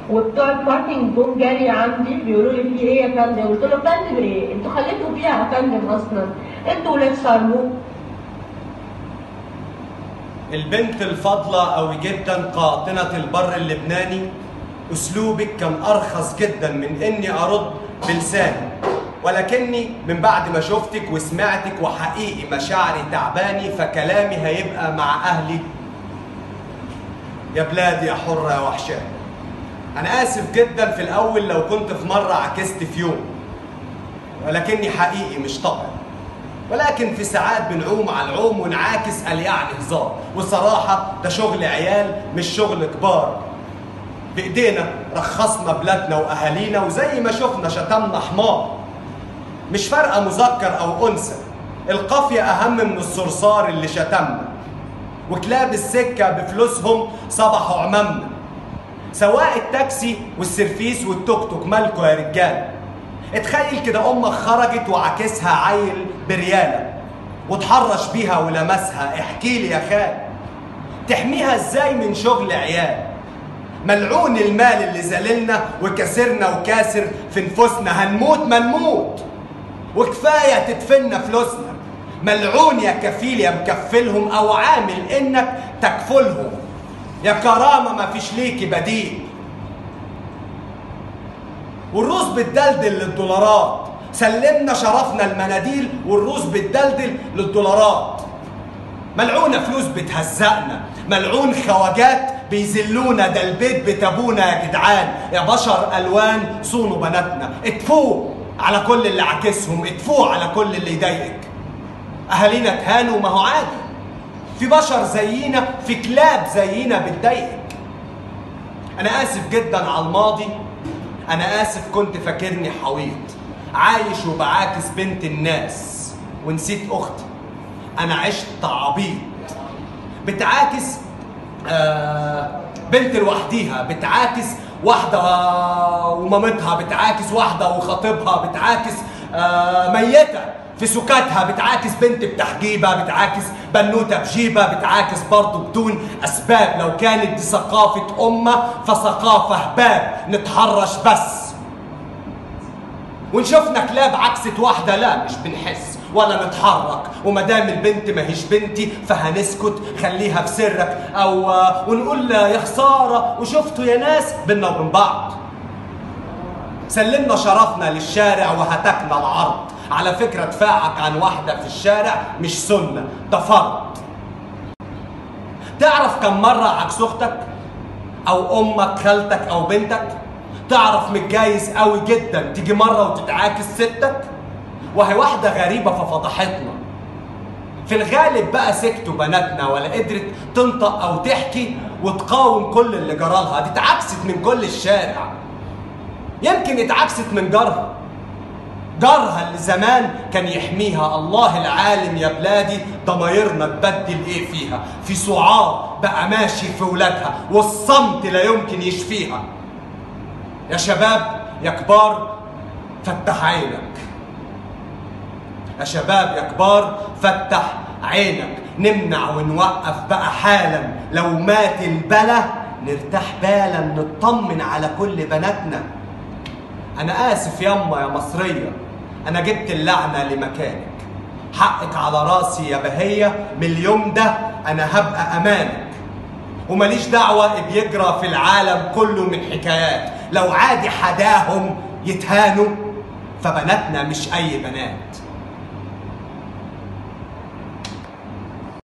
وبتوع الماركتنج جم جاري عندي بيقولوا لي في ايه يا فندم قلت له فندم ايه انتوا خليتوا فيها يا فندم اصلا انتوا ولاد صاروخ البنت الفاضلة أوي جدا قاطنة البر اللبناني أسلوبك كان أرخص جدا من إني أرد بلساني ولكني من بعد ما شفتك وسمعتك وحقيقي مشاعري تعباني فكلامي هيبقى مع أهلي يا بلادي يا حرة يا وحشاني أنا آسف جدا في الأول لو كنت في مرة عكست في يوم ولكني حقيقي مش طبعي ولكن في ساعات بنعوم على العوم ونعاكس قال يعني هزار وصراحة ده شغل عيال مش شغل كبار بإيدينا رخصنا بلادنا وأهالينا وزي ما شفنا شتمنا حمار مش فارقة مذكر أو أنثى القافية أهم من الصرصار اللي شتمنا وكلاب السكة بفلوسهم صبحوا عمامنا سواق التاكسي والسرفيس والتوك توك مالكوا يا رجاله اتخيل كده امك خرجت وعكسها عيل برياله وتحرش بيها ولمسها احكي لي يا خال تحميها ازاي من شغل عيال ملعون المال اللي زللنا وكسرنا وكاسر في نفوسنا هنموت ما نموت وكفايه تدفننا فلوسنا ملعون يا كفيل يا مكفلهم او عامل انك تكفلهم يا كرامه ما فيش ليكي بديل والروس بتدلدل للدولارات سلمنا شرفنا المناديل والروس بتدلدل للدولارات ملعونة فلوس بتهزقنا ملعون خواجات بيذلونا ده البيت بتابونا يا جدعان يا بشر الوان صونوا بناتنا اتفوا على كل اللي عاكسهم اتفوا على كل اللي يضايقك اهالينا اتهانوا ما هو عادي في بشر زينا في كلاب زينا بتضايقك انا اسف جدا على الماضي انا اسف كنت فاكرني حويط عايش وبعاكس بنت الناس ونسيت اختي انا عشت عبيط بتعاكس آه بنت لوحديها بتعاكس واحدة ومامتها بتعاكس واحدة وخطيبها بتعاكس آه ميتة في سكاتها بتعاكس بنت بتحجيبها بتعاكس بنوتة بجيبها بتعاكس برضه بدون أسباب لو كانت دي ثقافة أمة فثقافة هباب نتحرش بس وإن شفنا كلاب عكست واحدة لا مش بنحس ولا نتحرك وما دام البنت ما هيش بنتي فهنسكت خليها في سرك او ونقول يا خساره وشفتوا يا ناس بينا وبين بعض سلمنا شرفنا للشارع وهتكنا العرض على فكره دفاعك عن واحده في الشارع مش سنه ده فرض تعرف كم مره عكس اختك او امك خالتك او بنتك تعرف متجايز قوي جدا تيجي مره وتتعاكس ستك وهي واحدة غريبة ففضحتنا في الغالب بقى سكتوا بناتنا ولا قدرت تنطق أو تحكي وتقاوم كل اللي جرالها دي اتعكست من كل الشارع يمكن اتعكست من جارها جارها اللي زمان كان يحميها الله العالم يا بلادي ضمايرنا تبدل ايه فيها في سعار بقى ماشي في ولادها والصمت لا يمكن يشفيها يا شباب يا كبار فتح عينك يا شباب يا كبار فتح عينك نمنع ونوقف بقى حالا لو مات البلا نرتاح بالا نطمن على كل بناتنا انا اسف ياما يا مصريه انا جبت اللعنه لمكانك حقك على راسي يا بهيه من اليوم ده انا هبقى امانك ومليش دعوه بيجرى في العالم كله من حكايات لو عادي حداهم يتهانوا فبناتنا مش اي بنات